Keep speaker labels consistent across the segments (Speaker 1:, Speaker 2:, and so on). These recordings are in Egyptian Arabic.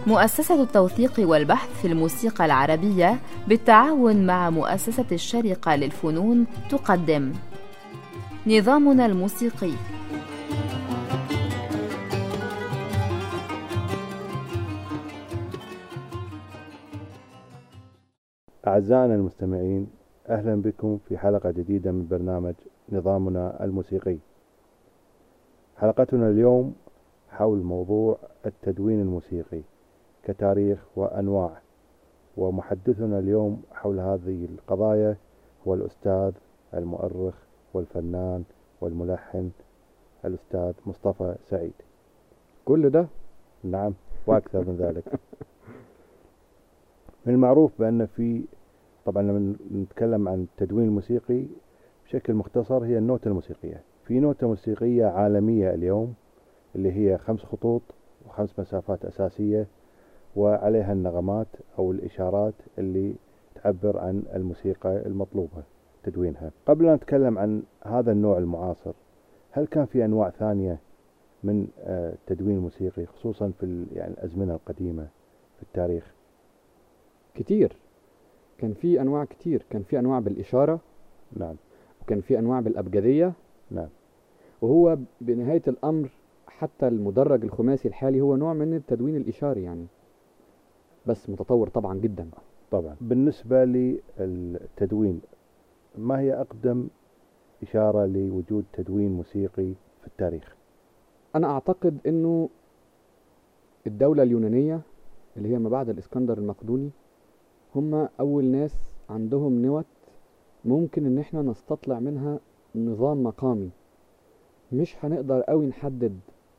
Speaker 1: مؤسسة التوثيق والبحث في الموسيقى العربية بالتعاون مع مؤسسة الشرقة للفنون تقدم نظامنا الموسيقي
Speaker 2: أعزائنا المستمعين أهلا بكم في حلقة جديدة من برنامج نظامنا الموسيقي حلقتنا اليوم حول موضوع التدوين الموسيقي كتاريخ وأنواع ومحدثنا اليوم حول هذه القضايا هو الأستاذ المؤرخ والفنان والملحن الأستاذ مصطفى سعيد
Speaker 3: كل ده
Speaker 2: نعم وأكثر من ذلك من المعروف بأن في طبعا لما نتكلم عن التدوين الموسيقي بشكل مختصر هي النوتة الموسيقية في نوتة موسيقية عالمية اليوم اللي هي خمس خطوط وخمس مسافات أساسية وعليها النغمات أو الإشارات اللي تعبر عن الموسيقى المطلوبة تدوينها قبل أن نتكلم عن هذا النوع المعاصر هل كان في أنواع ثانية من التدوين الموسيقي خصوصا في يعني الأزمنة القديمة في التاريخ
Speaker 3: كتير كان في انواع كتير كان في انواع بالاشاره
Speaker 2: نعم
Speaker 3: وكان في انواع بالابجديه
Speaker 2: نعم
Speaker 3: وهو بنهايه الامر حتى المدرج الخماسي الحالي هو نوع من التدوين الاشاري يعني بس متطور طبعا جدا
Speaker 2: طبعا بالنسبة للتدوين ما هي أقدم إشارة لوجود تدوين موسيقي في التاريخ
Speaker 3: انا اعتقد انه الدوله اليونانيه اللي هي ما بعد الاسكندر المقدوني هم اول ناس عندهم نوت ممكن ان احنا نستطلع منها نظام مقامي مش هنقدر قوي نحدد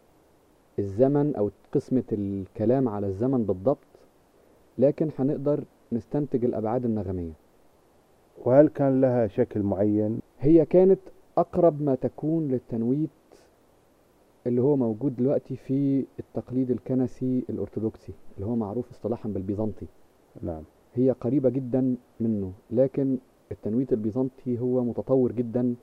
Speaker 3: الزمن او قسمة الكلام على الزمن بالضبط لكن هنقدر نستنتج الابعاد النغمية
Speaker 2: وهل كان لها شكل معين
Speaker 3: هي كانت اقرب ما تكون للتنويت اللي هو موجود دلوقتي في التقليد الكنسي الارثوذكسي اللي هو معروف اصطلاحا بالبيزنطي
Speaker 2: نعم
Speaker 3: هي قريبة جدا منه لكن التنويت البيزنطي هو متطور جدا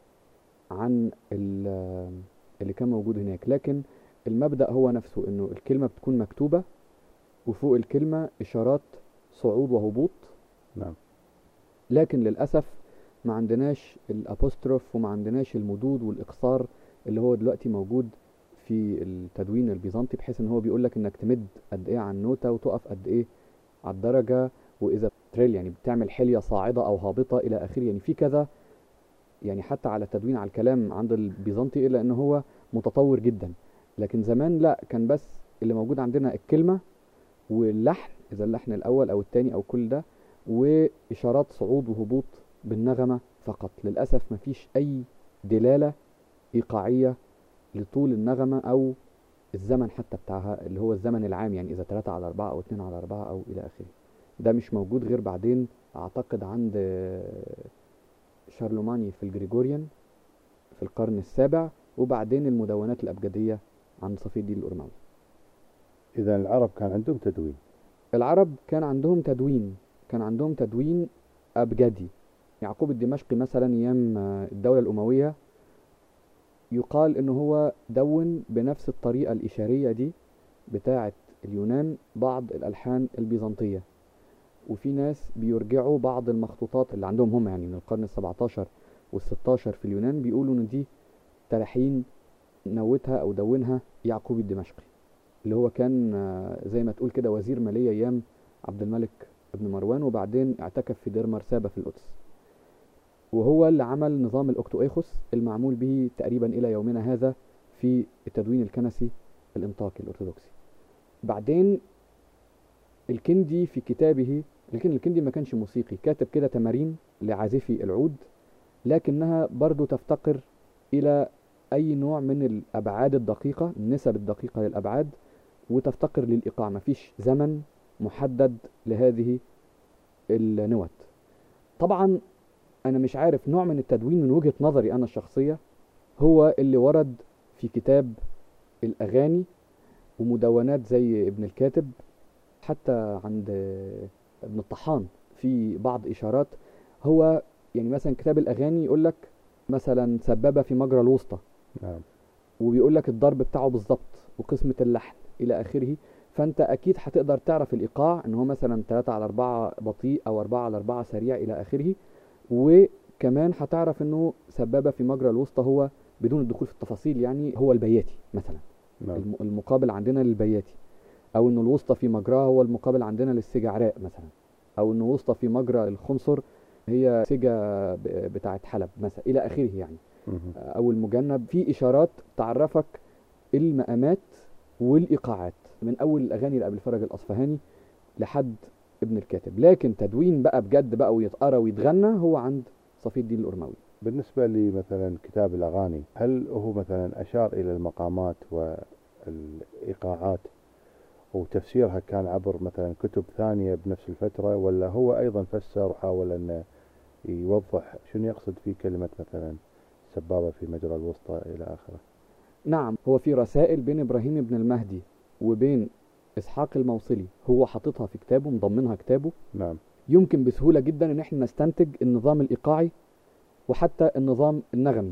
Speaker 3: عن اللي كان موجود هناك لكن المبدأ هو نفسه انه الكلمة بتكون مكتوبة وفوق الكلمة اشارات صعود وهبوط
Speaker 2: نعم
Speaker 3: لكن للأسف ما عندناش الابوستروف وما عندناش المدود والإقصار اللي هو دلوقتي موجود في التدوين البيزنطي بحيث ان هو بيقول لك انك تمد قد ايه على النوتة وتقف قد ايه على الدرجة واذا تريل يعني بتعمل حلية صاعدة او هابطة الى اخره يعني في كذا يعني حتى على التدوين على الكلام عند البيزنطي الا ان هو متطور جدا لكن زمان لا كان بس اللي موجود عندنا الكلمة واللحن اذا اللحن الاول او الثاني او كل ده واشارات صعود وهبوط بالنغمة فقط للأسف مفيش اي دلالة ايقاعية لطول النغمة او الزمن حتى بتاعها اللي هو الزمن العام يعني اذا 3 على 4 او 2 على 4 او الى اخره ده مش موجود غير بعدين اعتقد عند شارلوماني في الجريجوريان في القرن السابع وبعدين المدونات الابجدية عند صفي الدين الأرموي
Speaker 2: إذا العرب كان عندهم تدوين
Speaker 3: العرب كان عندهم تدوين كان عندهم تدوين أبجدي يعقوب الدمشقي مثلا أيام الدولة الأموية يقال إن هو دون بنفس الطريقة الإشارية دي بتاعة اليونان بعض الألحان البيزنطية وفي ناس بيرجعوا بعض المخطوطات اللي عندهم هم يعني من القرن السبعتاشر والستاشر في اليونان بيقولوا إن دي تلحين نوتها أو دونها يعقوب الدمشقي اللي هو كان زي ما تقول كده وزير مالية أيام عبد الملك ابن مروان وبعدين اعتكف في دير مرسابة في القدس وهو اللي عمل نظام الأكتوإيخوس المعمول به تقريبا إلى يومنا هذا في التدوين الكنسي الإنطاكي الأرثوذكسي بعدين الكندي في كتابه لكن الكندي ما كانش موسيقي كاتب كده تمارين لعازفي العود لكنها برضو تفتقر إلى أي نوع من الأبعاد الدقيقة النسب الدقيقة للأبعاد وتفتقر للإيقاع مفيش زمن محدد لهذه النوت طبعا أنا مش عارف نوع من التدوين من وجهة نظري أنا الشخصية هو اللي ورد في كتاب الأغاني ومدونات زي ابن الكاتب حتى عند ابن الطحان في بعض إشارات هو يعني مثلا كتاب الأغاني يقول لك مثلا سبابة في مجرى الوسطى
Speaker 2: نعم
Speaker 3: وبيقول لك الضرب بتاعه بالظبط وقسمة اللحن إلى آخره فانت اكيد هتقدر تعرف الايقاع ان هو مثلا 3 على 4 بطيء او 4 على 4 سريع الى اخره وكمان هتعرف انه سبابه في مجرى الوسطى هو بدون الدخول في التفاصيل يعني هو البياتي مثلا
Speaker 2: نعم
Speaker 3: الم- المقابل عندنا للبياتي او انه الوسطى في مجراها هو المقابل عندنا للسجعراء مثلا او انه وسطى في مجرى الخنصر هي سجا ب- بتاعه حلب مثلا الى اخره يعني
Speaker 2: مهم.
Speaker 3: او المجنب في اشارات تعرفك المقامات والايقاعات من اول الاغاني اللي قبل فرج الاصفهاني لحد ابن الكاتب لكن تدوين بقى بجد بقى ويتقرا ويتغنى هو عند صفي الدين الأرموي
Speaker 2: بالنسبة لمثلا كتاب الأغاني هل هو مثلا أشار إلى المقامات والإيقاعات وتفسيرها كان عبر مثلا كتب ثانية بنفس الفترة ولا هو أيضا فسر وحاول أنه يوضح شنو يقصد في كلمة مثلا سبابة في مجرى الوسطى إلى آخره
Speaker 3: نعم هو في رسائل بين إبراهيم بن المهدي وبين إسحاق الموصلي هو حاططها في كتابه مضمنها كتابه
Speaker 2: نعم
Speaker 3: يمكن بسهولة جدا ان احنا نستنتج النظام الايقاعي وحتى النظام النغمي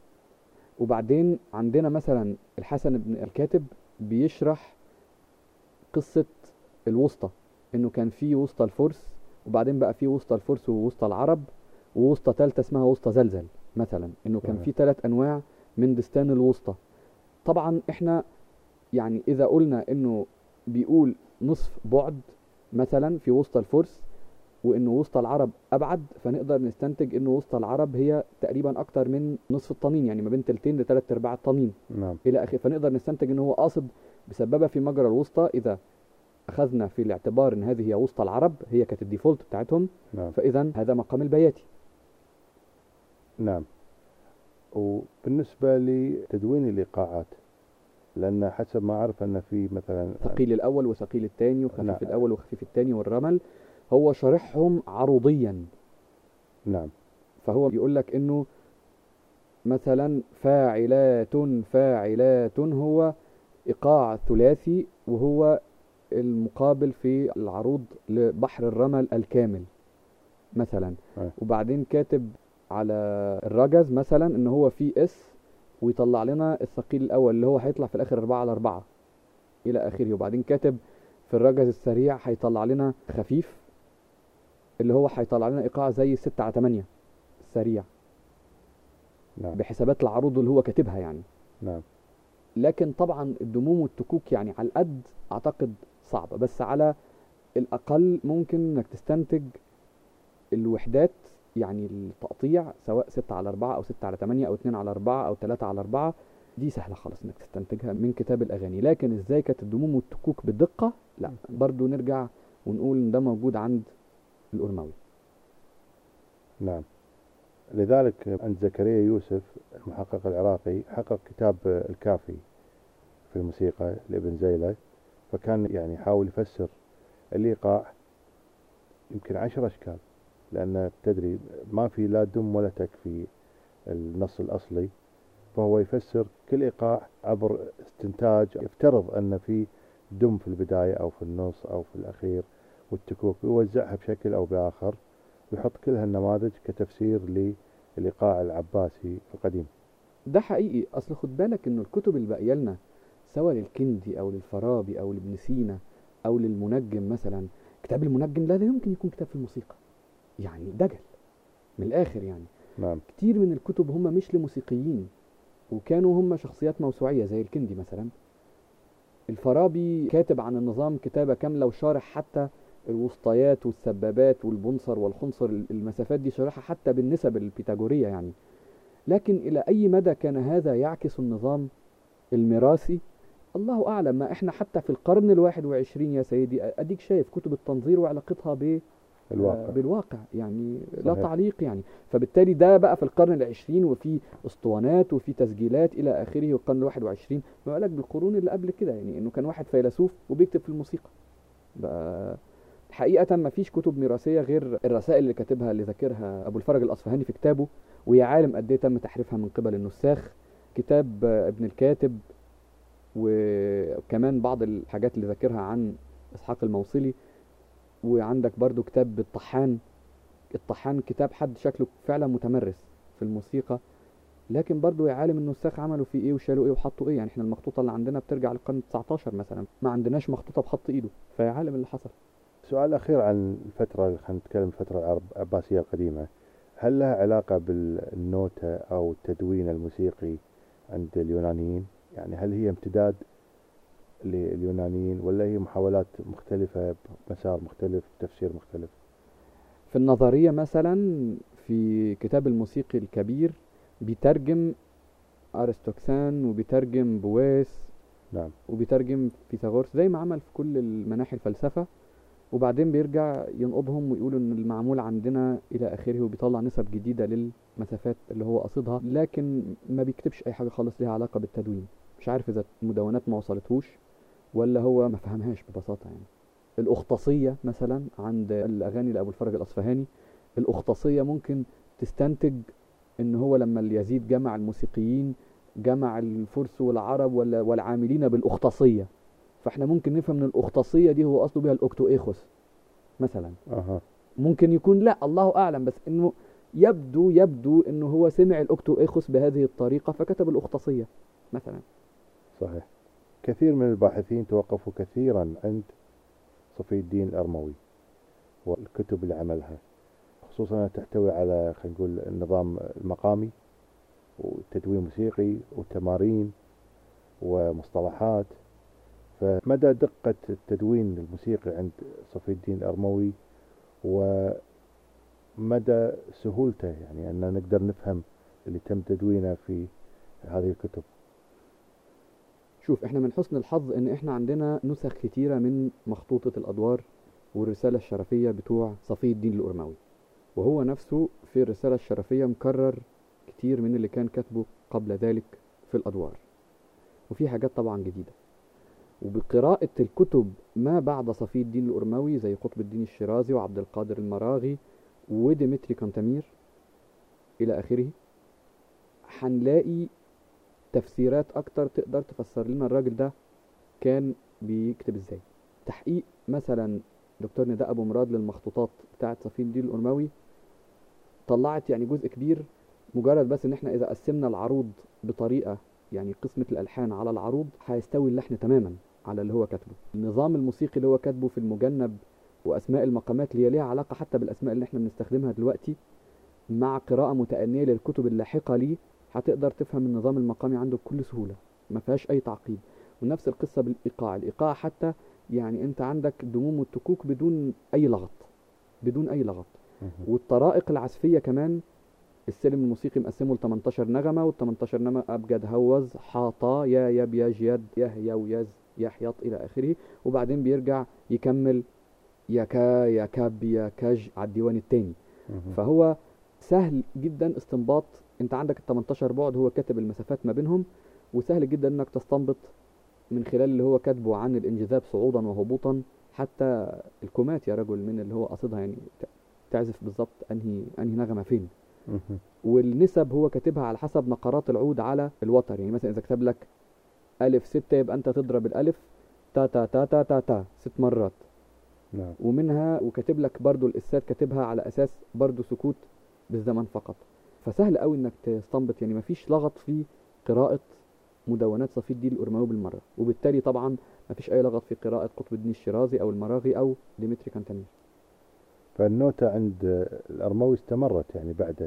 Speaker 3: وبعدين عندنا مثلا الحسن بن الكاتب بيشرح قصة الوسطى انه كان في وسطى الفرس وبعدين بقى في وسطى الفرس ووسطى العرب ووسطى ثالثة اسمها وسطى زلزل مثلا انه كان
Speaker 2: صحيح.
Speaker 3: في ثلاث انواع من دستان الوسطى طبعا احنا يعني اذا قلنا انه بيقول نصف بعد مثلا في وسطى الفرس وانه وسط العرب ابعد فنقدر نستنتج انه وسط العرب هي تقريبا اكتر من نصف الطنين يعني ما بين تلتين لثلاث ارباع الطنين
Speaker 2: نعم
Speaker 3: الى اخره فنقدر نستنتج ان هو قاصد بسببها في مجرى الوسطى اذا اخذنا في الاعتبار ان هذه هي وسطى العرب هي كانت الديفولت بتاعتهم
Speaker 2: نعم
Speaker 3: فاذا هذا مقام البياتي
Speaker 2: نعم وبالنسبة لتدوين الإيقاعات لأن حسب ما أعرف أن في مثلا
Speaker 3: ثقيل الاول وثقيل الثاني وخفيف
Speaker 2: نعم.
Speaker 3: الاول وخفيف الثاني والرمل هو شارحهم عروضيا
Speaker 2: نعم
Speaker 3: فهو بيقول لك انه مثلا فاعلات فاعلات هو ايقاع ثلاثي وهو المقابل في العروض لبحر الرمل الكامل مثلا
Speaker 2: أي.
Speaker 3: وبعدين كاتب على الرجز مثلا ان هو في اس ويطلع لنا الثقيل الاول اللي هو هيطلع في الاخر 4 على 4 الى اخره وبعدين كاتب في الرجز السريع هيطلع لنا خفيف اللي هو هيطلع لنا ايقاع زي 6 على 8 سريع
Speaker 2: نعم
Speaker 3: بحسابات العروض اللي هو كاتبها يعني
Speaker 2: نعم
Speaker 3: لكن طبعا الدموم والتكوك يعني على القد اعتقد صعبة بس على الاقل ممكن انك تستنتج الوحدات يعني التقطيع سواء 6 على 4 او 6 على 8 او 2 على 4 او 3 على 4 دي سهلة خالص انك تستنتجها من كتاب الاغاني لكن ازاي كانت الدموم والتكوك بدقة لا برضو نرجع ونقول ان ده موجود عند الأرموي
Speaker 2: نعم لذلك عند زكريا يوسف المحقق العراقي حقق كتاب الكافي في الموسيقى لابن زيلة فكان يعني يحاول يفسر الإيقاع يمكن عشر أشكال لأن تدري ما في لا دم ولا تك في النص الأصلي فهو يفسر كل إيقاع عبر استنتاج يفترض أن في دم في البداية أو في النص أو في الأخير والتكوك ويوزعها بشكل أو بآخر ويحط كل هالنماذج كتفسير للإيقاع العباسي القديم
Speaker 3: ده حقيقي اصل خد بالك انه الكتب اللي باقيه لنا سواء للكندي او للفارابي او لابن سينا او للمنجم مثلا كتاب المنجم لا لا يمكن يكون كتاب في الموسيقى يعني دجل من الاخر يعني
Speaker 2: نعم
Speaker 3: كتير من الكتب هم مش لموسيقيين وكانوا هم شخصيات موسوعية زي الكندي مثلا الفارابي كاتب عن النظام كتابة كاملة وشارح حتى الوسطيات والسبابات والبنصر والخنصر المسافات دي شارحها حتى بالنسب البيتاغورية يعني لكن إلى أي مدى كان هذا يعكس النظام الميراثي الله أعلم ما إحنا حتى في القرن الواحد وعشرين يا سيدي أديك شايف كتب التنظير وعلاقتها ب
Speaker 2: الواقع
Speaker 3: آه، بالواقع يعني لا
Speaker 2: صحيح.
Speaker 3: تعليق يعني فبالتالي ده بقى في القرن العشرين وفي اسطوانات وفي تسجيلات الى اخره والقرن الواحد وعشرين ما بالك بالقرون اللي قبل كده يعني انه كان واحد فيلسوف وبيكتب في الموسيقى بقى حقيقة ما فيش كتب ميراثية غير الرسائل اللي كاتبها اللي ذاكرها أبو الفرج الأصفهاني في كتابه ويا عالم قد إيه تم تحريفها من قبل النساخ كتاب آه، ابن الكاتب وكمان بعض الحاجات اللي ذاكرها عن إسحاق الموصلي وعندك برضو كتاب الطحان الطحان كتاب حد شكله فعلا متمرس في الموسيقى لكن برضه يا عالم النساخ عملوا فيه ايه وشالوا ايه وحطوا ايه يعني احنا المخطوطه اللي عندنا بترجع للقرن 19 مثلا ما عندناش مخطوطه بخط ايده فيا عالم اللي حصل
Speaker 2: سؤال أخير عن الفترة خلينا نتكلم الفترة العرب- العباسية القديمة هل لها علاقة بالنوتة أو التدوين الموسيقي عند اليونانيين يعني هل هي امتداد لليونانيين ولا هي محاولات مختلفة بمسار مختلف تفسير مختلف
Speaker 3: في النظريه مثلا في كتاب الموسيقي الكبير بيترجم ارستوكسان وبيترجم بويس
Speaker 2: نعم
Speaker 3: وبيترجم فيثاغورس زي ما عمل في كل المناحي الفلسفة وبعدين بيرجع ينقضهم ويقول ان المعمول عندنا الى اخره وبيطلع نسب جديدة للمسافات اللي هو قصدها لكن ما بيكتبش اي حاجة خالص ليها علاقة بالتدوين مش عارف اذا المدونات ما وصلتهوش ولا هو ما فهمهاش ببساطة يعني الأختصية مثلا عند الأغاني لأبو الفرج الأصفهاني الأختصية ممكن تستنتج ان هو لما اليزيد جمع الموسيقيين جمع الفرس والعرب ولا- والعاملين بالأختصية فاحنا ممكن نفهم ان الأختصية دي هو قصده بها الأكتوإيخوس مثلا
Speaker 2: أها
Speaker 3: ممكن يكون لا الله أعلم بس انه يبدو يبدو انه هو سمع الأكتوإيخوس بهذه الطريقة فكتب الأختصية مثلا
Speaker 2: صحيح كثير من الباحثين توقفوا كثيرا عند صفي الدين الأرموي والكتب اللي عملها خصوصا أنها تحتوي على خلينا نقول النظام المقامي وتدوين موسيقي وتمارين ومصطلحات فمدى دقة التدوين الموسيقي عند صفي الدين الأرموي ومدى سهولته يعني أن نقدر نفهم اللي تم تدوينه في هذه الكتب
Speaker 3: شوف احنا من حسن الحظ ان احنا عندنا نسخ كتيرة من مخطوطة الأدوار والرسالة الشرفية بتوع صفي الدين الأرموي وهو نفسه في الرسالة الشرفية مكرر كتير من اللي كان كاتبه قبل ذلك في الأدوار وفي حاجات طبعا جديدة وبقراءة الكتب ما بعد صفي الدين الأرموي زي قطب الدين الشيرازي وعبد القادر المراغي وديمتري كانتامير إلى آخره هنلاقي تفسيرات أكتر تقدر تفسر لنا الراجل ده كان بيكتب إزاي تحقيق مثلا دكتور نداء أبو مراد للمخطوطات بتاعة صفي الدين الأرموي طلعت يعني جزء كبير مجرد بس ان احنا اذا قسمنا العروض بطريقه يعني قسمه الالحان على العروض هيستوي اللحن تماما على اللي هو كاتبه النظام الموسيقي اللي هو كاتبه في المجنب واسماء المقامات اللي هي ليها علاقه حتى بالاسماء اللي احنا بنستخدمها دلوقتي مع قراءه متانيه للكتب اللاحقه ليه هتقدر تفهم النظام المقامي عنده بكل سهوله ما فيهاش اي تعقيد ونفس القصه بالايقاع الايقاع حتى يعني انت عندك دموم والتكوك بدون اي لغط بدون اي لغط والطرائق العزفيه كمان السلم الموسيقي مقسمه ل 18 نغمه وال 18 نغمه ابجد هوز حاطا يا يب يا جياد يه يا ويز يا حياط الى اخره وبعدين بيرجع يكمل يا كا يا كاب يا كاج على الديوان التاني فهو سهل جدا استنباط انت عندك ال 18 بعد هو كاتب المسافات ما بينهم وسهل جدا انك تستنبط من خلال اللي هو كاتبه عن الانجذاب صعودا وهبوطا حتى الكومات يا رجل من اللي هو قصدها يعني ت- تعزف بالظبط انهي انهي نغمه فين والنسب هو كاتبها على حسب نقرات العود على الوتر يعني مثلا اذا كتب لك الف ستة يبقى انت تضرب الالف تا تا تا تا تا تا ست مرات
Speaker 2: نعم
Speaker 3: ومنها وكاتب لك برضو الاسات كاتبها على اساس برضو سكوت بالزمن فقط فسهل قوي انك تستنبط يعني مفيش لغط في قراءة مدونات صفي الدين الأرماوي بالمرة وبالتالي طبعا مفيش أي لغط في قراءة قطب الدين الشيرازي أو المراغي أو ديمتري كانتامير
Speaker 2: فالنوتة عند الأرموي استمرت يعني بعده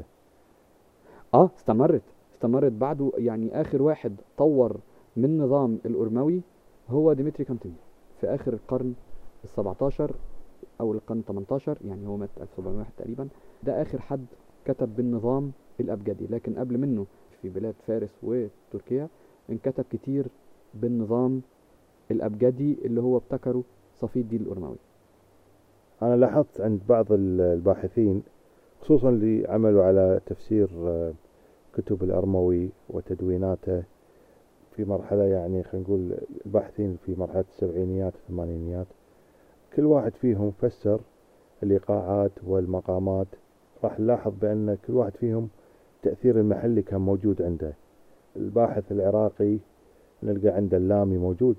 Speaker 3: اه استمرت استمرت بعده يعني آخر واحد طور من نظام الأرموي هو ديمتري كانتامير في آخر القرن السبعتاشر أو القرن 18 يعني هو مات 1701 تقريبا ده آخر حد كتب بالنظام الأبجدي لكن قبل منه في بلاد فارس وتركيا انكتب كتير بالنظام الأبجدي اللي هو ابتكره صفي الدين الأرموي
Speaker 2: أنا لاحظت عند بعض ال- الباحثين خصوصا اللي عملوا على تفسير آه، كتب الأرموي وتدويناته في مرحلة يعني خلينا نقول الباحثين في مرحلة السبعينيات والثمانينيات كل واحد فيهم فسر الإيقاعات والمقامات راح نلاحظ بأن كل واحد فيهم التأثير المحلي كان موجود عنده الباحث العراقي نلقى عنده اللامي موجود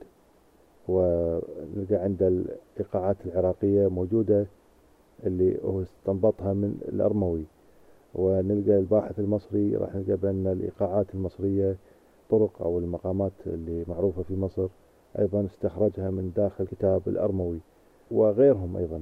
Speaker 2: ونلقى عنده الإيقاعات العراقية موجودة اللي هو استنبطها من الأرموي ونلقى الباحث المصري راح نلقى بأن الإيقاعات المصرية طرق أو المقامات اللي معروفة في مصر أيضا استخرجها من داخل كتاب الأرموي وغيرهم أيضا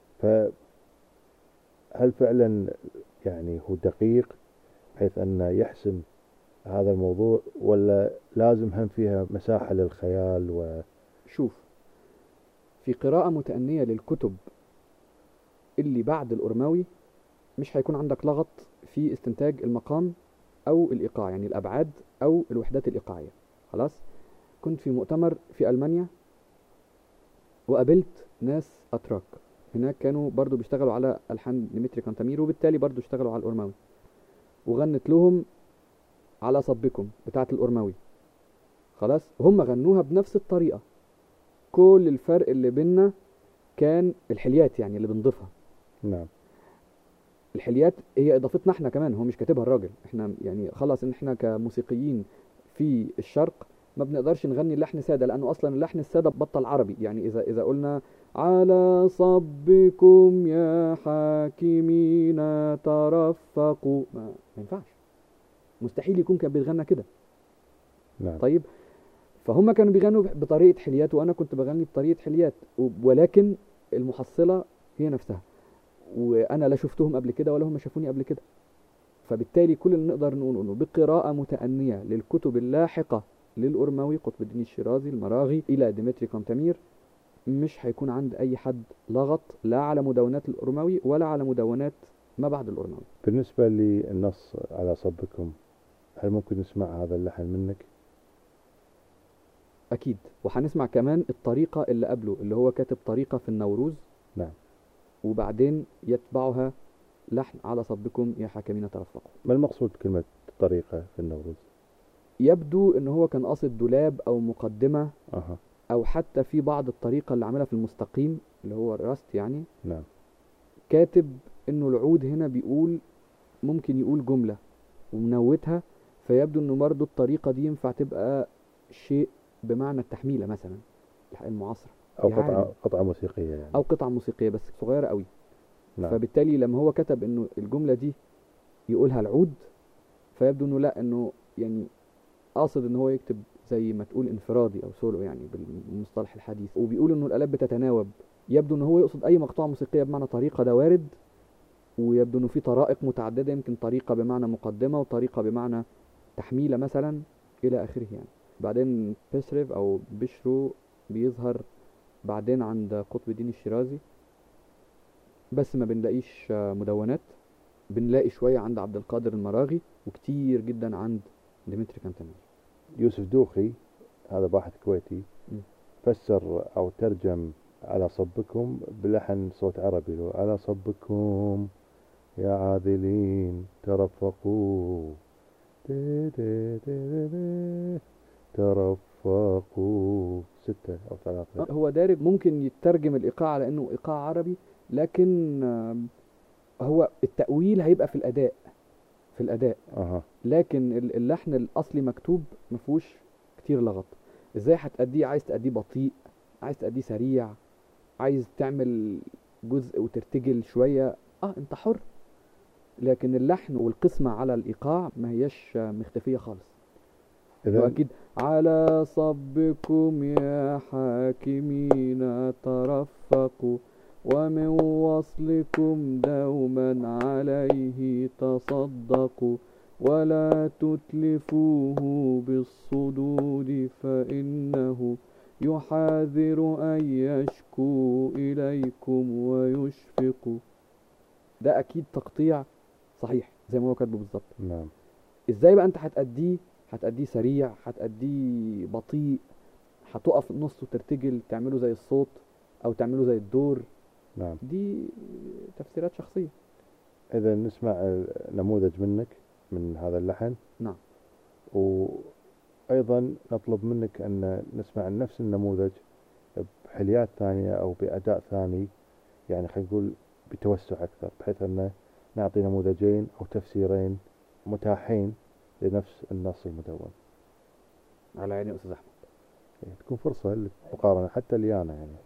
Speaker 2: فهل فعلا يعني هو دقيق بحيث أنه يحسم هذا الموضوع ولا لازم هم فيها مساحة للخيال و
Speaker 3: شوف في قراءة متأنية للكتب اللي بعد الأرماوي مش هيكون عندك لغط في استنتاج المقام أو الإيقاع يعني الأبعاد أو الوحدات الإيقاعية خلاص كنت في مؤتمر في ألمانيا وقابلت ناس أتراك هناك كانوا برضو بيشتغلوا على ألحان ديمتري كانتامير وبالتالي برضو اشتغلوا على الأرماوي وغنت لهم على صبكم بتاعة الأرماوي خلاص هم غنوها بنفس الطريقة كل الفرق اللي بينا كان الحليات يعني اللي بنضيفها
Speaker 2: نعم
Speaker 3: الحليات هي اضافتنا احنا كمان هو مش كاتبها الراجل احنا يعني خلاص ان احنا كموسيقيين في الشرق ما بنقدرش نغني اللحن ساده لانه اصلا اللحن الساده بطل عربي يعني اذا اذا قلنا على صبكم يا حاكمين ترفقوا ما, ما ينفعش مستحيل يكون كان بيتغنى كده
Speaker 2: نعم
Speaker 3: طيب فهم كانوا بيغنوا بطريقه حليات وانا كنت بغني بطريقه حليات و- ولكن المحصله هي نفسها وانا لا شفتهم قبل كده ولا هم شافوني قبل كده فبالتالي كل اللي نقدر نقوله انه بقراءه متانيه للكتب اللاحقه للأرموي قطب الدين الشيرازي المراغي إلى ديمتري كانتامير مش هيكون عند أي حد لغط لا على مدونات الأرموي ولا على مدونات ما بعد الأرموي
Speaker 2: بالنسبة للنص على صبكم هل ممكن نسمع هذا اللحن منك؟
Speaker 3: أكيد وهنسمع كمان الطريقة اللي قبله اللي هو كاتب طريقة في النوروز
Speaker 2: نعم
Speaker 3: وبعدين يتبعها لحن على صبكم يا حاكمين ترفقوا
Speaker 2: ما المقصود بكلمة طريقة في النوروز؟
Speaker 3: يبدو ان هو كان قاصد دولاب او مقدمة
Speaker 2: أها
Speaker 3: او حتى في بعض الطريقة اللي عاملها في المستقيم اللي هو الراست يعني
Speaker 2: نعم
Speaker 3: كاتب انه العود هنا بيقول ممكن يقول جملة ومنوتها فيبدو انه برضه الطريقة دي ينفع تبقى شيء بمعنى التحميلة مثلا المعاصرة
Speaker 2: أو
Speaker 3: يعني.
Speaker 2: قطعة قطعة موسيقية يعني
Speaker 3: او قطعة موسيقية بس صغيرة قوي
Speaker 2: نعم
Speaker 3: فبالتالي لما هو كتب انه الجملة دي يقولها العود فيبدو انه لا انه يعني قاصد ان هو يكتب زي ما تقول انفرادي او سولو يعني بالمصطلح الحديث وبيقول انه الالات بتتناوب يبدو ان هو يقصد اي مقطوعة موسيقية بمعنى طريقة ده وارد ويبدو انه في طرائق متعددة يمكن طريقة بمعنى مقدمة وطريقة بمعنى تحميلة مثلا الى اخره يعني بعدين بيسريف او بشرو بيظهر بعدين عند قطب الدين الشيرازي بس ما بنلاقيش آه، مدونات بنلاقي شوية عند عبد القادر المراغي وكتير جدا عند ديمتري كانتامير
Speaker 2: يوسف دوخي هذا باحث كويتي
Speaker 3: م.
Speaker 2: فسر أو ترجم على صبكم بلحن صوت عربي له على صبكم يا عاذلين ترفقوا دي دي دي دي دي ترفقوا ستة أو ثلاثة
Speaker 3: هو دارج ممكن يترجم الإيقاع على إنه إيقاع عربي لكن آم، هو التأويل هيبقى في الأداء في الأداء
Speaker 2: أها
Speaker 3: لكن ال- اللحن الأصلي مكتوب مفهوش كتير لغط إزاي هتأديه عايز تأديه بطيء عايز تأديه سريع عايز تعمل جزء وترتجل شوية اه انت حر لكن اللحن والقسمة على الإيقاع ما هياش آه، مختفية خالص
Speaker 2: إذا
Speaker 3: وأكيد على صبكم يا حاكمين ترفقوا ومن وصلكم دوما عليه تصدقوا ولا تتلفوه بالصدود فإنه يحاذر أن يشكو إليكم ويشفق ده أكيد تقطيع صحيح زي ما هو كاتبه بالظبط
Speaker 2: نعم
Speaker 3: ازاي بقى انت هتأديه هتأديه سريع هتأديه بطيء هتقف في النص وترتجل تعمله زي الصوت او تعمله زي الدور
Speaker 2: نعم
Speaker 3: دي تفسيرات شخصية
Speaker 2: إذا نسمع نموذج منك من هذا اللحن
Speaker 3: نعم
Speaker 2: وأيضا نطلب منك أن نسمع نفس النموذج بحليات ثانية أو بأداء ثاني يعني خلينا نقول بتوسع أكثر بحيث أن نعطي نموذجين أو تفسيرين متاحين لنفس النص المدون
Speaker 3: على عيني يا استاذ احمد
Speaker 2: يعني تكون فرصة للمقارنة حتى لي أنا يعني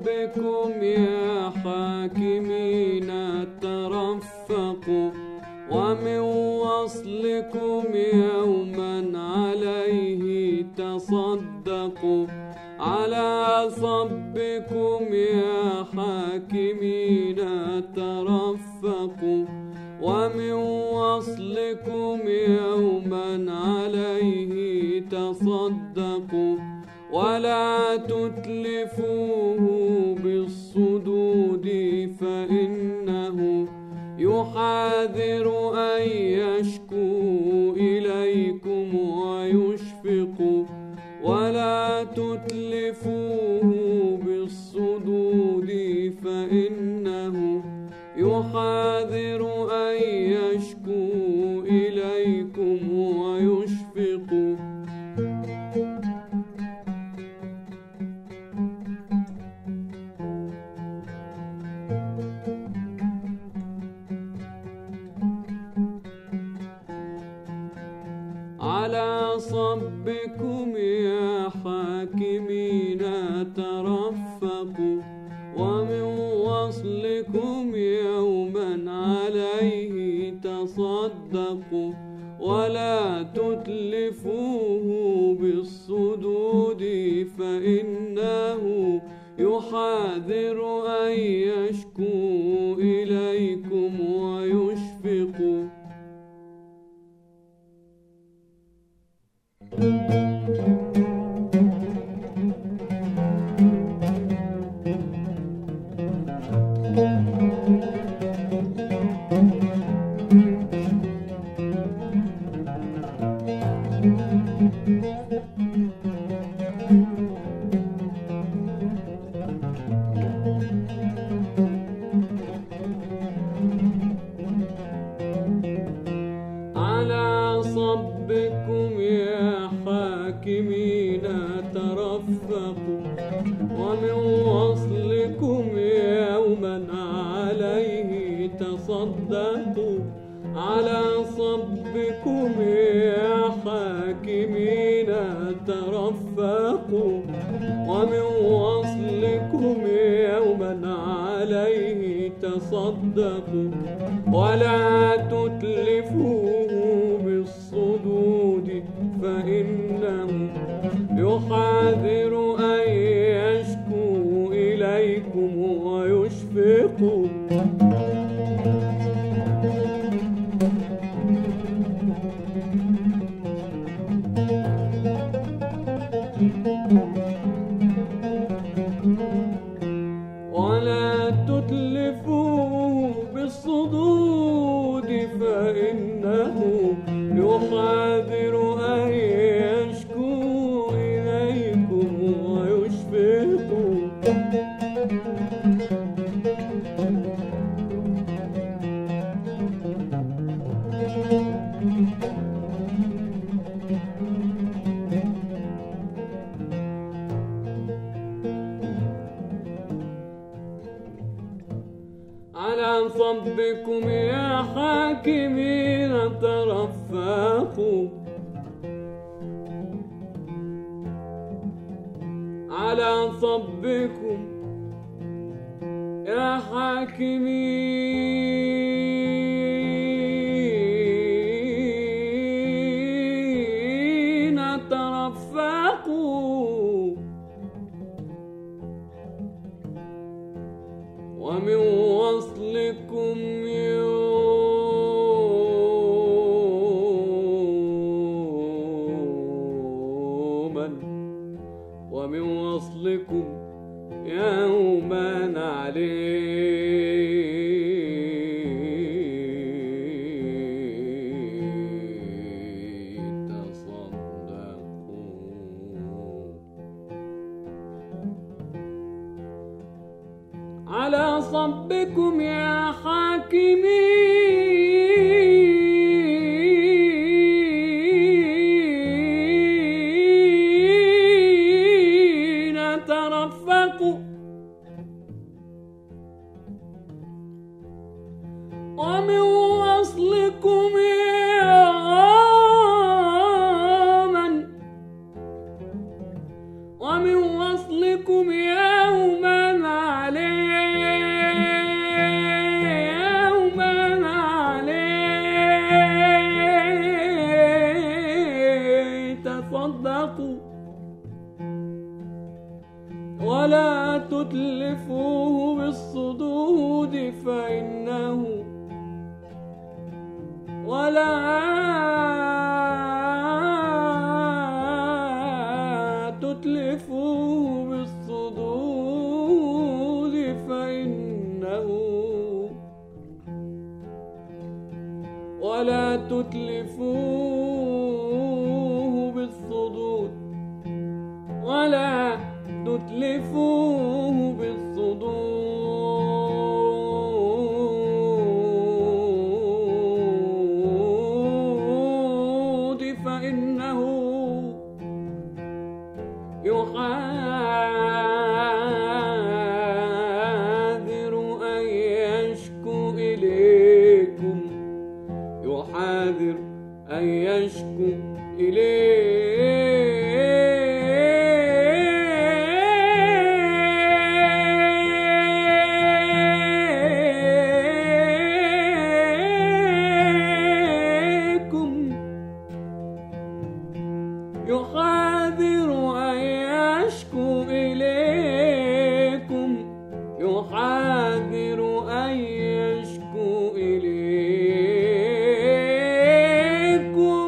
Speaker 4: صبكم يا حاكمين ترفقوا ومن وصلكم يوما عليه تصدقوا على صبكم يا حاكمين ترفقوا ومن وصلكم يوما عليه تصدقوا ولا تتلفوه بالصدود فإنه يحاذر أن يشكو إليكم ويشفق ولا تتلفوه بالصدود فإنه يحاذر أن يشكو إليكم ويشفق على صبكم يا حاكمين ترفقوا ومن وصلكم يوما عليه تصدقوا ولا تتلفوه بالصدود فإنه يحاذر أن يشكو إليكم ويشفق على صبكم يا حاكمين ترفقوا ومن وصلكم يوما عليه تصدقوا على صبكم يا حاكمين ترفقوا ومن وصلكم يوما عليه تصدقوا ولا تتلفوه بالصدود فإنه يحاذر أن يشكو إليكم ويشفق ولا تتلفوه بالصدود فإنه يحاذر أن يشكو إليكم ويشفق على صبكم يا حاكمين ترفقوا على صبكم يا حاكمين ترفقوا ومن وصلكم يوما ومن وصلكم يوما عليه تصدقوا على صبكم يا حاكمين ترفقوا ومن وصلكم يوما ومن وصلكم يوما ولا تتلفوه بالصدود فإنه ولا تتلفوه بالصدود فإنه ولا تتلفوه بالصدود ولا تتلفوه بالصدود فإنه يحاذر أن يشكو إليكم يحاذر أن يشكو إليكم يحاذر أن يشكو إليكم يحاذر أن يشكو إليكم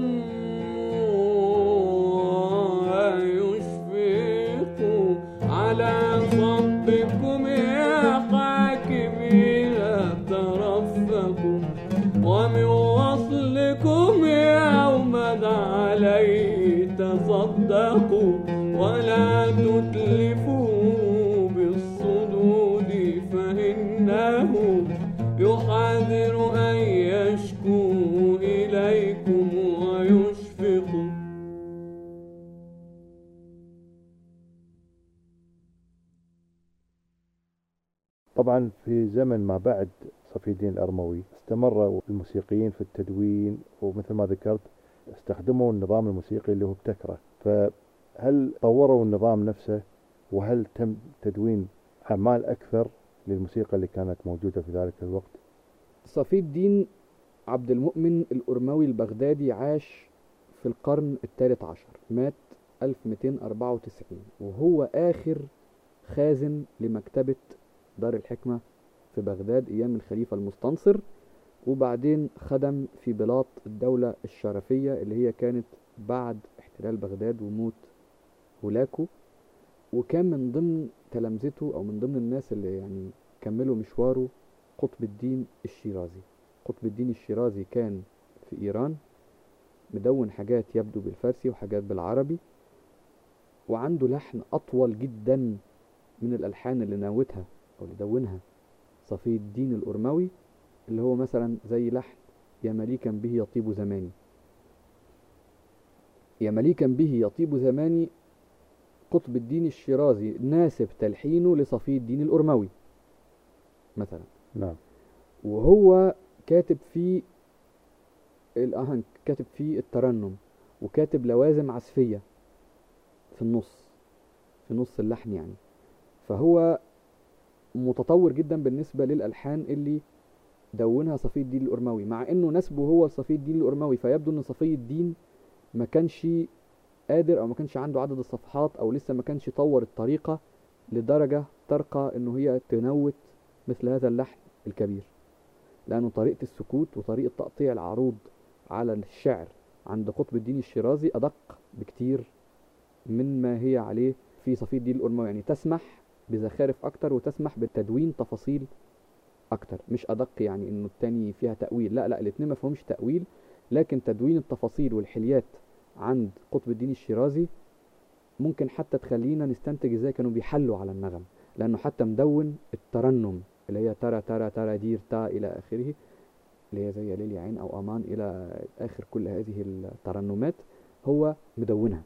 Speaker 4: ويشفق على صبكم يا حاكمين ترفقوا ومن وصلكم يوما عليه تصدقوا ولا تتلفوا بالصدود فإنه يحاذر أن يشكو إليكم ويشفق
Speaker 2: طبعا في زمن ما بعد صفي الدين الأرموي استمر الموسيقيين في التدوين ومثل ما ذكرت استخدموا النظام الموسيقي اللي هو ابتكره فهل طوروا النظام نفسه وهل تم تدوين أعمال أكثر للموسيقى اللي كانت موجودة في ذلك الوقت
Speaker 3: صفي الدين عبد المؤمن الأرموي البغدادي عاش في القرن الثالث عشر مات 1294 وهو آخر خازن لمكتبة دار الحكمة في بغداد أيام الخليفة المستنصر وبعدين خدم في بلاط الدولة الشرفية اللي هي كانت بعد احتلال بغداد وموت هولاكو وكان من ضمن تلامذته أو من ضمن الناس اللي يعني كملوا مشواره قطب الدين الشيرازي قطب الدين الشيرازي كان في إيران مدون حاجات يبدو بالفارسي وحاجات بالعربي وعنده لحن أطول جدا من الألحان اللي ناوتها أو اللي دونها صفي الدين الأرموي اللي هو مثلا زي لحن يا مليكا به يطيب زماني يا مليكا به يطيب زماني قطب الدين الشيرازي ناسب تلحينه لصفي الدين الأرموي مثلا
Speaker 2: نعم
Speaker 3: وهو كاتب فيه الأهنك كاتب فيه الترنم وكاتب لوازم عزفية في النص في نص اللحن يعني فهو متطور جدا بالنسبة للألحان اللي دونها صفي الدين الأرموي مع انه نسبه هو لصفي الدين الأرموي فيبدو ان صفي الدين ما كانش قادر او ما كانش عنده عدد الصفحات او لسه ما كانش طور الطريقة لدرجة ترقى انه هي تنوت مثل هذا اللحن الكبير لأنه طريقة السكوت وطريقة تقطيع العروض على الشعر عند قطب الدين الشيرازي أدق بكتير من ما هي عليه في صفي الدين الأرموي يعني تسمح بزخارف أكتر وتسمح بالتدوين تفاصيل أكتر مش أدق يعني إنه التاني فيها تأويل لا لا الاتنين ما فيهمش تأويل لكن تدوين التفاصيل والحليات عند قطب الدين الشيرازي ممكن حتى تخلينا نستنتج ازاي كانوا بيحلوا على النغم لأنه حتى مدون الترنم اللي هي ترى ترى ترى دير تا إلى آخره اللي هي زي ليلي عين أو أمان إلى آخر كل هذه الترنمات هو مدونها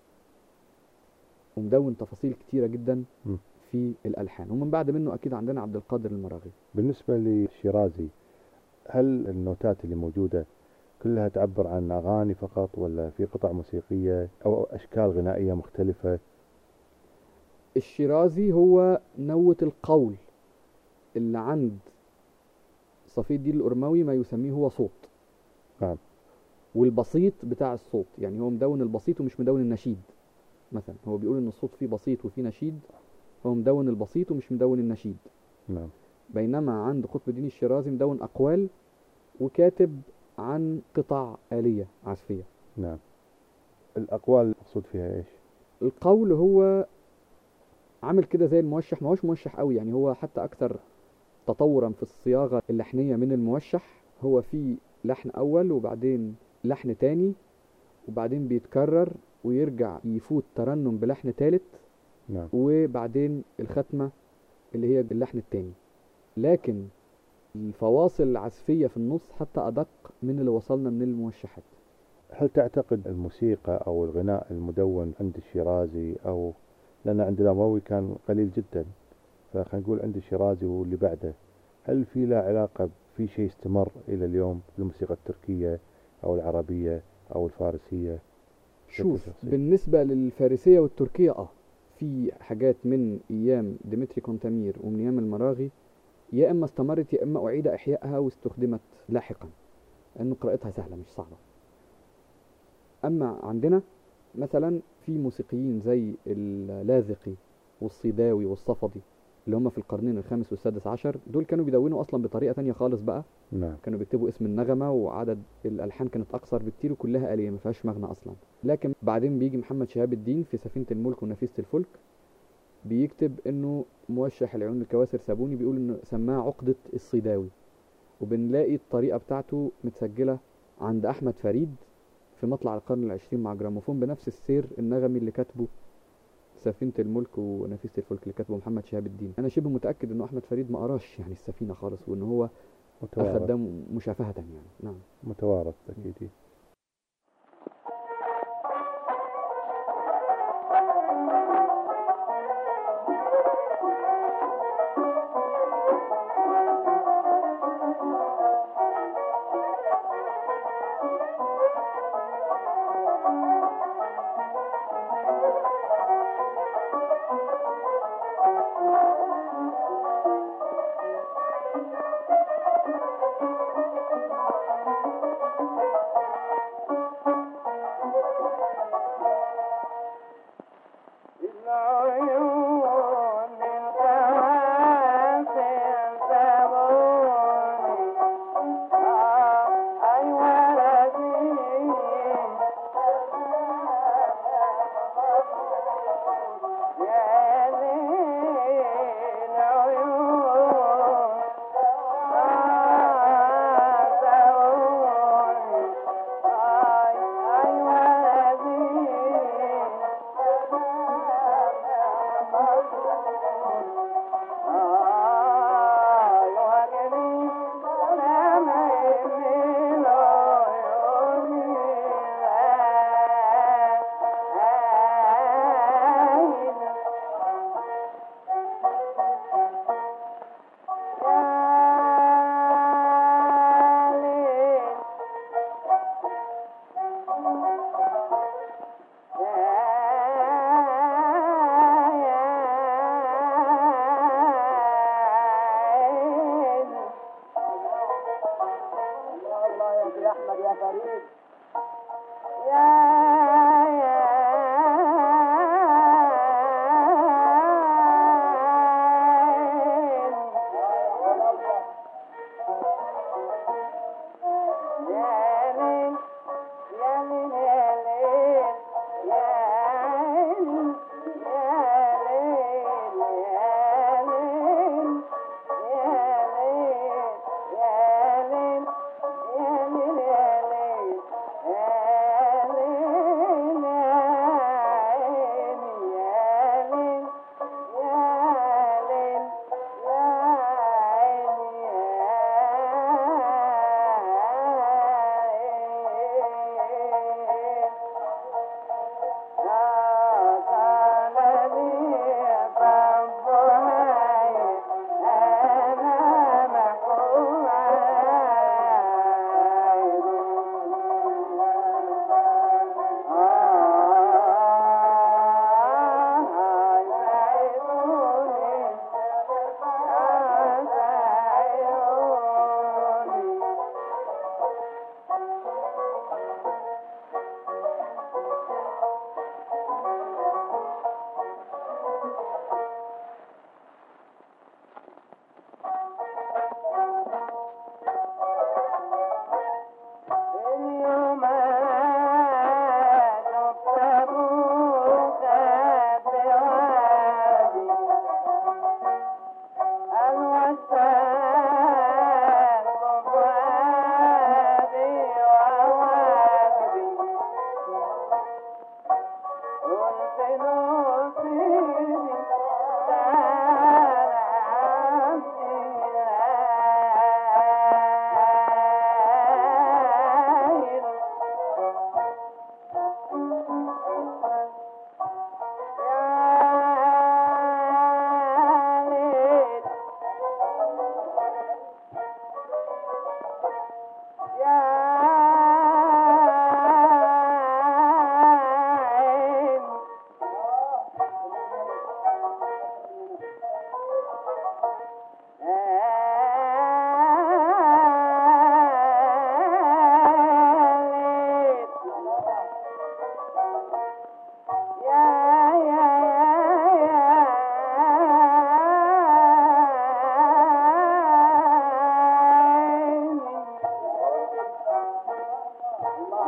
Speaker 3: ومدون تفاصيل كتيرة جدا
Speaker 2: م.
Speaker 3: في الألحان ومن بعد منه أكيد عندنا عبد القادر المراغي
Speaker 2: بالنسبة للشيرازي هل النوتات اللي موجودة كلها تعبر عن أغاني فقط ولا في قطع موسيقية أو أشكال غنائية مختلفة
Speaker 3: الشيرازي هو نوة القول اللي عند صفي الدين الأرموي ما يسميه هو صوت
Speaker 2: نعم.
Speaker 3: والبسيط بتاع الصوت يعني هو مدون البسيط ومش مدون النشيد مثلا هو بيقول ان الصوت فيه بسيط وفيه نشيد هو مدون البسيط ومش مدون النشيد
Speaker 2: نعم
Speaker 3: بينما عند قطب الدين الشيرازي مدون أقوال وكاتب عن قطع آلية عزفية
Speaker 2: نعم الأقوال المقصود فيها إيش
Speaker 3: القول هو عامل كده زي الموشح ما هوش موشح قوي يعني هو حتى أكثر تطورا في الصياغة اللحنية من الموشح هو في لحن أول وبعدين لحن تاني وبعدين بيتكرر ويرجع يفوت ترنم بلحن تالت
Speaker 2: نعم
Speaker 3: وبعدين الختمة اللي هي اللحن التاني لكن الفواصل العزفية في النص حتى أدق من اللي وصلنا من الموشحات
Speaker 2: هل تعتقد الموسيقى أو الغناء المدون عند الشيرازي أو لأن عند الأموي كان قليل جدا فخلينا نقول عند الشيرازي واللي بعده هل في له علاقة في شيء استمر إلى اليوم في الموسيقى التركية أو العربية أو الفارسية
Speaker 3: شوف
Speaker 2: شخصي.
Speaker 3: بالنسبة للفارسية والتركية اه في حاجات من ايام ديمتري كونتامير ومن ايام المراغي يا اما استمرت يا اما اعيد احيائها واستخدمت لاحقا لان قراءتها سهلة مش صعبة اما عندنا مثلا في موسيقيين زي اللاذقي والصيداوي والصفدي اللي هم في القرنين الخامس والسادس عشر دول كانوا بيدونوا اصلا بطريقة تانية خالص بقى
Speaker 2: نعم
Speaker 3: كانوا بيكتبوا اسم النغمة وعدد الألحان كانت أقصر بكتير وكلها آلية ما فيهاش مغنى أصلا لكن بعدين بيجي محمد شهاب الدين في سفينة الملك ونفيسة الفلك بيكتب إنه موشح العيون الكواسر سابوني بيقول إنه سماها عقدة الصيداوي وبنلاقي الطريقة بتاعته متسجلة عند أحمد فريد في مطلع القرن العشرين مع جراموفون بنفس السير النغمي اللي كاتبه سفينة الملك ونفيسة الفلك اللي كاتبه محمد شهاب الدين أنا شبه متأكد إنه أحمد فريد ما قراش يعني السفينة خالص وإن هو أخذ
Speaker 2: متوارث
Speaker 3: ده مشافهة يعني نعم
Speaker 2: متوارث أكيد
Speaker 5: يا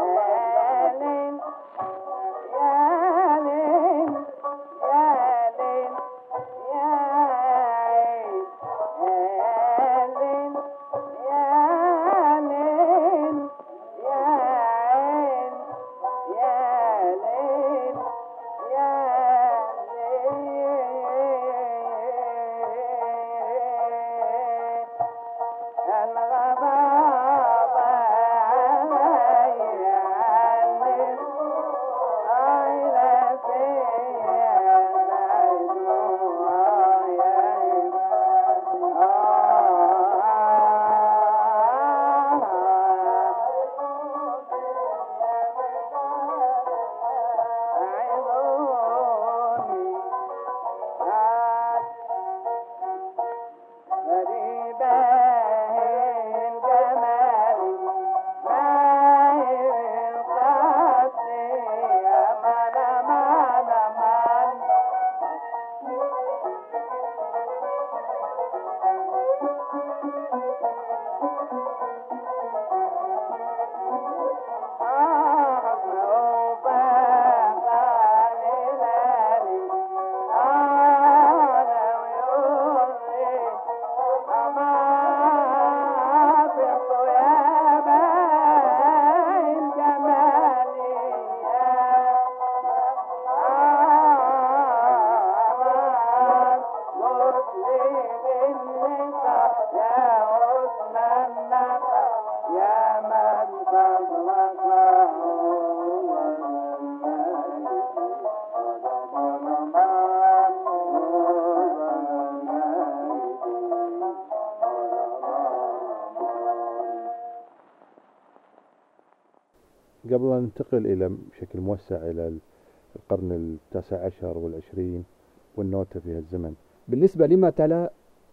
Speaker 2: قبل أن ننتقل إلى بشكل موسع إلى القرن التاسع عشر والعشرين والنوتة في هالزمن
Speaker 3: بالنسبة لما تلا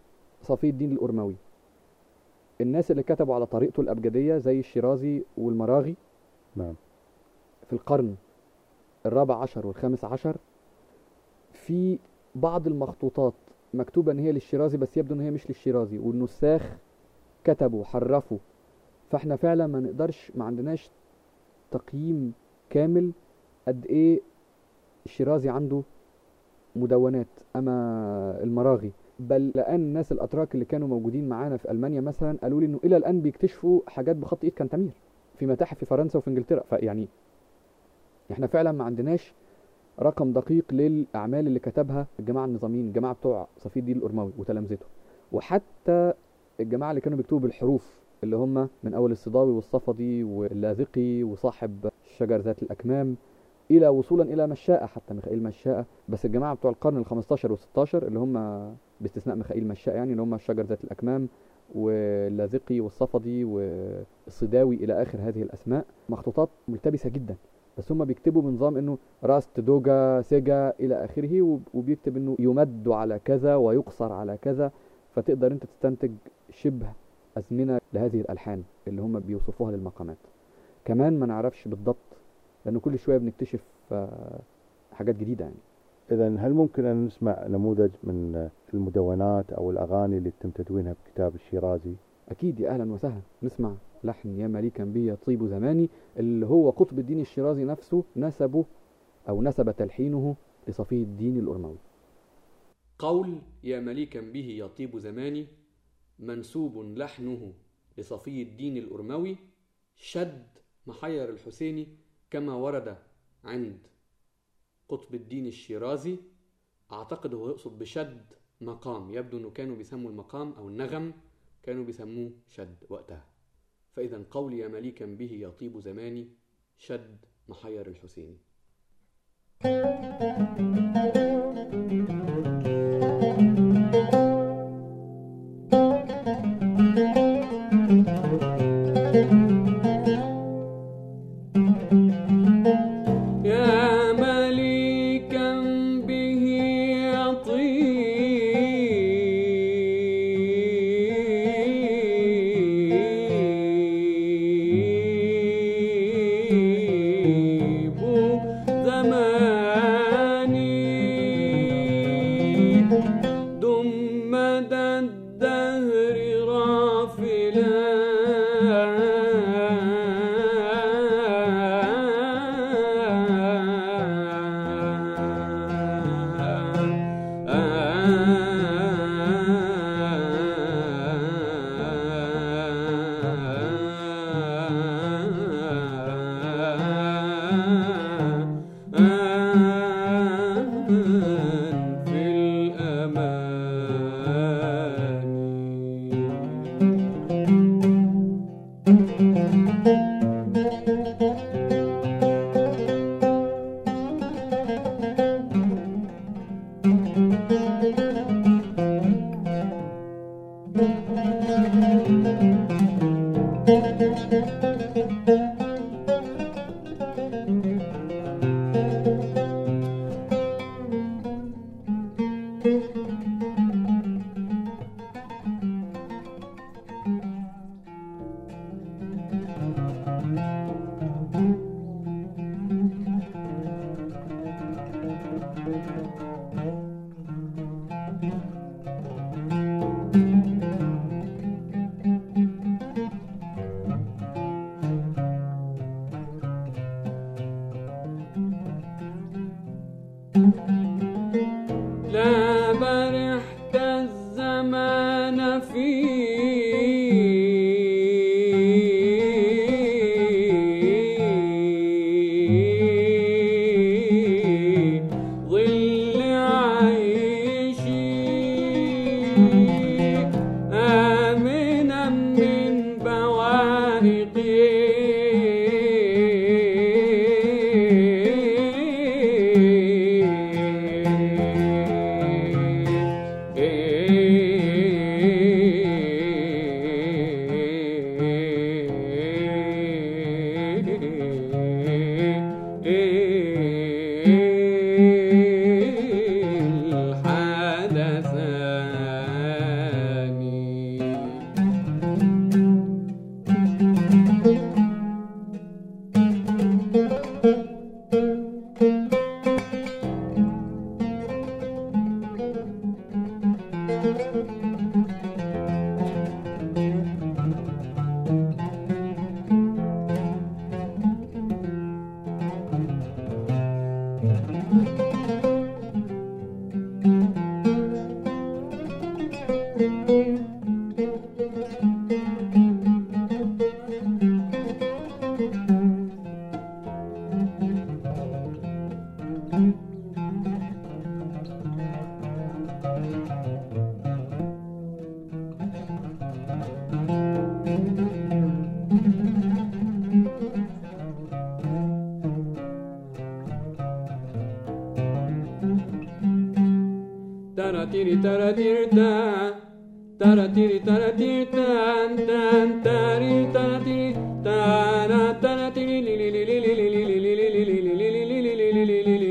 Speaker 3: صفي الدين الأرموي الناس اللي كتبوا على طريقته الأبجدية زي الشيرازي والمراغي
Speaker 2: نعم
Speaker 3: في القرن الرابع عشر والخامس عشر في بعض المخطوطات مكتوبة ان هي للشيرازي بس يبدو ان هي مش للشيرازي والنساخ كتبوا حرفوا فاحنا فعلا ما نقدرش ما عندناش تقييم كامل قد ايه الشيرازي عنده مدونات اما المراغي بل لان الناس الاتراك اللي كانوا موجودين معانا في المانيا مثلا قالوا لي انه الى الان بيكتشفوا حاجات بخط ايد كانتامير في متاحف في فرنسا وفي انجلترا فيعني احنا فعلا ما عندناش رقم دقيق للاعمال اللي كتبها الجماعه النظاميين الجماعه بتوع صفي الدين الارموي وتلامذته وحتى الجماعه اللي كانوا بيكتبوا بالحروف اللي هم من اول الصداوي والصفدي واللاذقي وصاحب شجر ذات الاكمام الى وصولا الى مشاءة حتى ميخائيل مشاءة بس الجماعه بتوع القرن ال15 وال16 اللي هم باستثناء ميخائيل مشاءة يعني اللي هم الشجر ذات الاكمام واللاذقي والصفدي والصداوي الى اخر هذه الاسماء مخطوطات ملتبسه جدا بس هم بيكتبوا بنظام انه راست دوجا سيجا الى اخره وبيكتب انه يمد على كذا ويقصر على كذا فتقدر انت تستنتج شبه ازمنه لهذه الالحان اللي هم بيوصفوها للمقامات كمان ما نعرفش بالضبط لانه كل شويه بنكتشف آه، حاجات جديده يعني
Speaker 2: إذا هل ممكن أن نسمع نموذج من المدونات أو الأغاني اللي تم تدوينها بكتاب الشيرازي
Speaker 3: اكيد يا اهلا وسهلا نسمع لحن يا مليكا بي يطيب زماني اللي هو قطب الدين الشيرازي نفسه نسبه او نسب تلحينه لصفي الدين الارموي
Speaker 5: قول يا مليكا به يطيب زماني منسوب لحنه لصفي الدين الأرموي شد محير الحسيني كما ورد عند قطب الدين الشيرازي أعتقد هو يقصد بشد مقام يبدو أنه كانوا بيسموا المقام أو النغم كانوا بيسموه شد وقتها فإذا قول يا مليكا به يطيب زماني شد محير الحسيني
Speaker 4: يا مليكا به يطيب زماني في الأمان لا برحت الزمان في ظل عيشي آمنا من الحدثان تراتيري تراتير تا تراتيري تراتير تان تان تاري تراتيري تانا تراتيري لي لي لي لي لي لي لي لي لي لي لي لي لي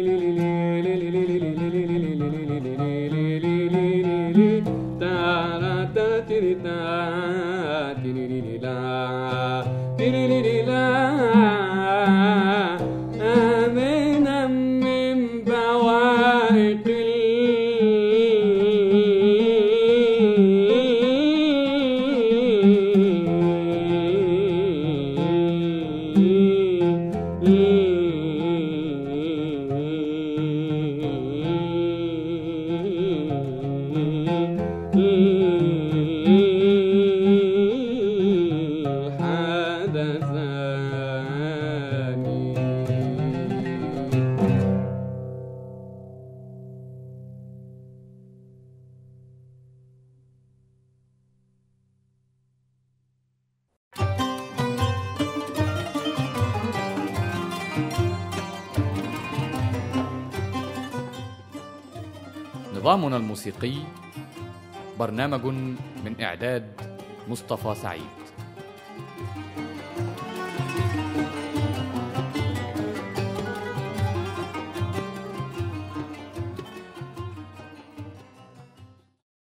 Speaker 4: تارا تراتيري تا تيري لي لا تيري لي لا آمنا من بوائق الحدثان
Speaker 6: نظامنا الموسيقي برنامج من إعداد مصطفى سعيد